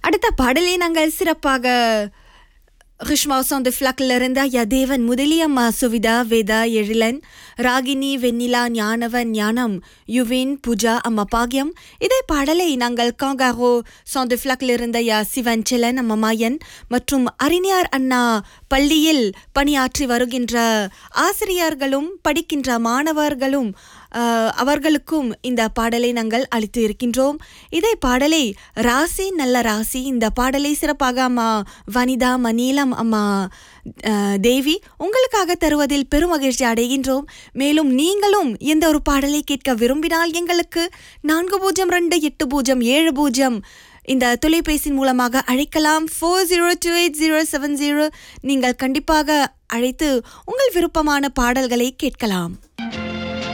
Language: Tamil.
அடுத்த பாடலை நாங்கள் சிறப்பாக ரிஷ்மாசம் தி ஃப்ளக்ல இருந்து ஐயா தேவன் முதலியம்மா சுவிதா வேதா எழிலன் ராகினி வெண்ணிலா ஞானவன் ஞானம் யுவின் பூஜா அம்மா பாக்யம் இதே பாடலை நாங்கள் காங்காரோ சாந்து ஃப்ளக்ல இருந்த ஐயா சிவன் செலன் அம்மா மாயன் மற்றும் அறிஞர் அண்ணா பள்ளியில் பணியாற்றி வருகின்ற ஆசிரியர்களும் படிக்கின்ற மாணவர்களும் ஆஹ், அவர்களுக்கும் இந்த பாடலை நாங்கள் அளித்து இருக்கின்றோம் இதே பாடலை ராசி நல்ல ராசி இந்த பாடலை சிறப்பாக அம்மா வனிதா மணீலம் அம்மா ஆஹ், தேவி உங்களுக்காக தருவதில் பெரும் மகிழ்ச்சி அடைகின்றோம் மேலும் நீங்களும் எந்த ஒரு பாடலை கேட்க விரும்பினால் எங்களுக்கு நான்கு பூஜ்ஜியம் ரெண்டு எட்டு பூஜ்ஜியம் ஏழு பூஜ்ஜியம் இந்த தொலைபேசியின் மூலமாக அழைக்கலாம் four zero two eight zero seven zero நீங்கள் கண்டிப்பாக அழைத்து உங்கள் விருப்பமான பாடல்களை கேட்கலாம்